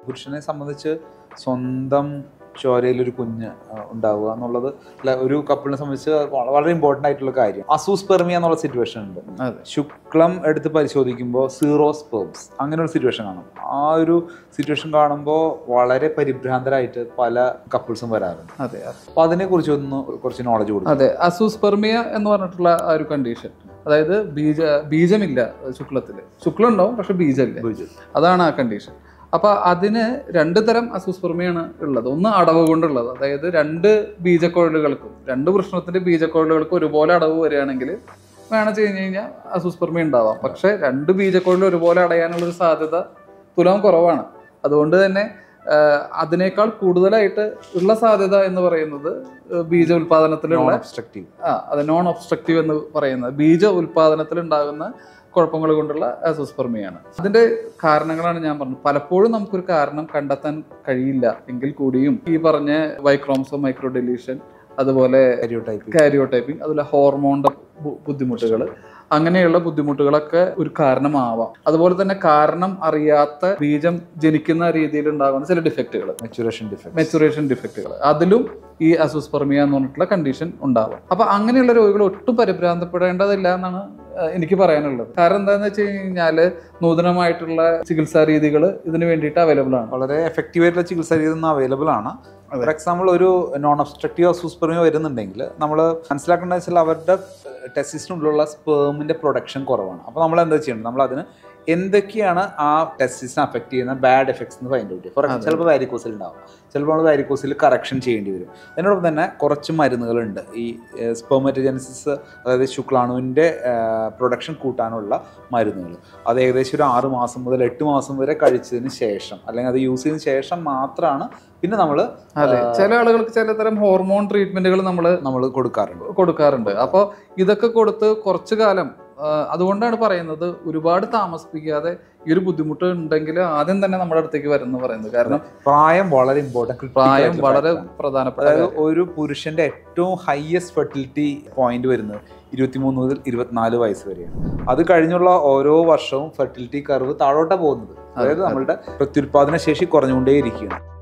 പുരുഷനെ സംബന്ധിച്ച് സ്വന്തം ചോരയിലൊരു കുഞ്ഞ് ആ, ഉണ്ടാവുക എന്നുള്ളത് ല- ഒരു കപ്പിളിനെ സംബന്ധിച്ച് വള- വളരെ ഇമ്പോർട്ടൻ്റ് ആയിട്ടുള്ള കാര്യം അസൂസ്പെർമിയ എന്നുള്ള സിറ്റുവേഷൻ ഉണ്ട് അതെ ശുക്ലം എടുത്ത് പരിശോധിക്കുമ്പോൾ സീറോ സ്പേംസ് അങ്ങനെ ഒരു സിറ്റുവേഷൻ കാണും ആ ഒരു സിറ്റുവേഷൻ കാണുമ്പോൾ വളരെ പരിഭ്രാന്തരായിട്ട് പല കപ്പിൾസും വരാറുണ്ട് അതെ അപ്പൊ അതിനെ കുറിച്ച് ഒന്ന് കുറച്ച് നോളജ് കൊടുക്കും അതെ അസൂസ്പെർമിയ എന്ന് പറഞ്ഞിട്ടുള്ള ആ ഒരു കണ്ടീഷൻ അതായത് ബീജ ബീജമില്ല ശുക്ലത്തിൽ ശുക്ലം ഉണ്ടാവും പക്ഷെ ബീജമില്ല അതാണ് ആ കണ്ടീഷൻ അപ്പൊ അതിന് രണ്ട് തരം അസൂസ്പെർമിയാണ് ഉള്ളത് ഒന്ന് അടവ് കൊണ്ടുള്ളത് അതായത് രണ്ട് ബീജക്കൊഴലുകൾക്കും രണ്ട് വൃഷ്ണത്തിന്റെ ബീജക്കൊഴലുകൾക്കും ഒരുപോലെ അടവ് വരികയാണെങ്കിൽ വേണം ചെയ്ത് കഴിഞ്ഞാൽ അസൂസ്പെർമി ഉണ്ടാവാം പക്ഷെ രണ്ട് ബീജക്കൊഴൽ ഒരുപോലെ അടയാനുള്ള ഒരു സാധ്യത തുലം കുറവാണ് അതുകൊണ്ട് തന്നെ ആ, അതിനേക്കാൾ കൂടുതലായിട്ട് ഉള്ള സാധ്യത എന്ന് പറയുന്നത് ബീജ ഉൽപാദനത്തിലുള്ള ഒബ്സ്ട്രക്റ്റീവ് ആ അത് നോൺ ഒബ്സ്ട്രക്റ്റീവ് എന്ന് പറയുന്നത് ബീജ ഉൽപാദനത്തിൽ ഉണ്ടാകുന്ന കുഴപ്പങ്ങൾ കൊണ്ടുള്ള അസോസ്പെർമിയാണ് അതിന്റെ കാരണങ്ങളാണ് ഞാൻ പറഞ്ഞത് പലപ്പോഴും നമുക്കൊരു കാരണം കണ്ടെത്താൻ കഴിയില്ല എങ്കിൽ കൂടിയും ഈ പറഞ്ഞ വൈക്രോംസോ മൈക്രോ ഡെലീഷൻ അതുപോലെ ടൈപ്പ് കാരിയോടൈപ്പിംഗ് അതുപോലെ ഹോർമോണിന്റെ ബുദ്ധിമുട്ടുകൾ അങ്ങനെയുള്ള ബുദ്ധിമുട്ടുകളൊക്കെ ഒരു കാരണമാവാം അതുപോലെ തന്നെ കാരണം അറിയാത്ത ബീജം ജനിക്കുന്ന രീതിയിൽ ഉണ്ടാകുന്ന ചില ഡിഫക്റ്റുകൾ മെച്ചുറേഷൻ ഡിഫക്ട് മെച്ചുറേഷൻ ഡിഫക്റ്റുകൾ അതിലും ഈ അസൂസ്പെർമിയ എന്ന് പറഞ്ഞിട്ടുള്ള കണ്ടീഷൻ ഉണ്ടാവും അപ്പൊ അങ്ങനെയുള്ള രോഗികൾ ഒട്ടും പരിഭ്രാന്തപ്പെടേണ്ടതില്ല എന്നാണ് ആ, എനിക്ക് പറയാനുള്ളത് കാരണം എന്താണെന്ന് വെച്ച് കഴിഞ്ഞാല് നൂതനമായിട്ടുള്ള ചികിത്സാ രീതികൾ ഇതിന് വേണ്ടിയിട്ട് അവൈലബിൾ ആണ് വളരെ എഫക്റ്റീവ് ആയിട്ടുള്ള ചികിത്സ രീതി അവൈലബിൾ ആണ് ഫോർ എക്സാമ്പിൾ ഒരു നോൺ ഒബ്സ്ട്രക്റ്റീവ് അസൂസ്പെർമിയ വരുന്നുണ്ടെങ്കിൽ നമ്മൾ മനസ്സിലാക്കേണ്ടത് വെച്ചാൽ അവരുടെ ടെസ്റ്റിസിനുള്ളിലുള്ള സ്പേമിന്റെ പ്രൊഡക്ഷൻ കുറവാണ് അപ്പോൾ നമ്മൾ എന്താ ചെയ്യേണ്ടത് നമ്മൾ അതിന് എന്തൊക്കെയാണ് ആ ടെസ്റ്റിസിനെ അഫക്ട് ചെയ്യുന്ന ബാഡ് എഫക്ട്സ് എന്ന് ഫൈൻഡ് ഔട്ട് ഫോർ അതെ. ചിലപ്പോൾ വാരിക്കോസിൽ ഉണ്ടാവും ചിലപ്പോൾ നമ്മൾ വാരിക്കോസിൽ കറക്ഷൻ ചെയ്യേണ്ടി വരും അതിനോടൊപ്പം തന്നെ കുറച്ച് മരുന്നുകളുണ്ട് ഈ സ്പെർമറ്റോജനസിസ് അതായത് ശുക്ലാണുവിൻ്റെ പ്രൊഡക്ഷൻ കൂട്ടാനുള്ള മരുന്നുകൾ അത് ഏകദേശം ഒരു ആറ് മാസം മുതൽ എട്ട് മാസം വരെ കഴിച്ചതിന് ശേഷം അല്ലെങ്കിൽ അത് യൂസ് ചെയ്തതിന് ശേഷം മാത്രമാണ് പിന്നെ നമ്മൾ അതെ ചില ആളുകൾക്ക് ചിലതരം ഹോർമോൺ ട്രീറ്റ്മെന്റുകൾ നമ്മൾ നമ്മൾ കൊടുക്കാറുണ്ട് കൊടുക്കാറുണ്ട് അപ്പോൾ ഇതൊക്കെ കൊടുത്ത് കുറച്ചു കാലം ആ, അതുകൊണ്ടാണ് പറയുന്നത് ഒരുപാട് താമസിപ്പിക്കാതെ ഈ ഒരു ബുദ്ധിമുട്ട് ഉണ്ടെങ്കിൽ ആദ്യം തന്നെ നമ്മുടെ അടുത്തേക്ക് വരുന്നു പറയുന്നത് കാരണം പ്രായം വളരെ ഇമ്പോർട്ടൻറ്റ് പ്രായം വളരെ പ്രധാനപ്പെട്ട അതായത് കാര്യം. ഒരു പുരുഷന്റെ ഏറ്റവും ഹയസ്റ്റ് ഫെർട്ടിലിറ്റി പോയിന്റ് വരുന്നത് ഇരുപത്തിമൂന്ന് മുതൽ ഇരുപത്തിനാല് വയസ്സ് വരെയാണ് അത് കഴിഞ്ഞുള്ള ഓരോ വർഷവും ഫെർട്ടിലിറ്റി കർവ് താഴോട്ടാ പോകുന്നത് അതായത് അതെ. നമ്മളുടെ പ്രത്യുൽപാദന ശേഷി കുറഞ്ഞുകൊണ്ടേയിരിക്കുകയാണ്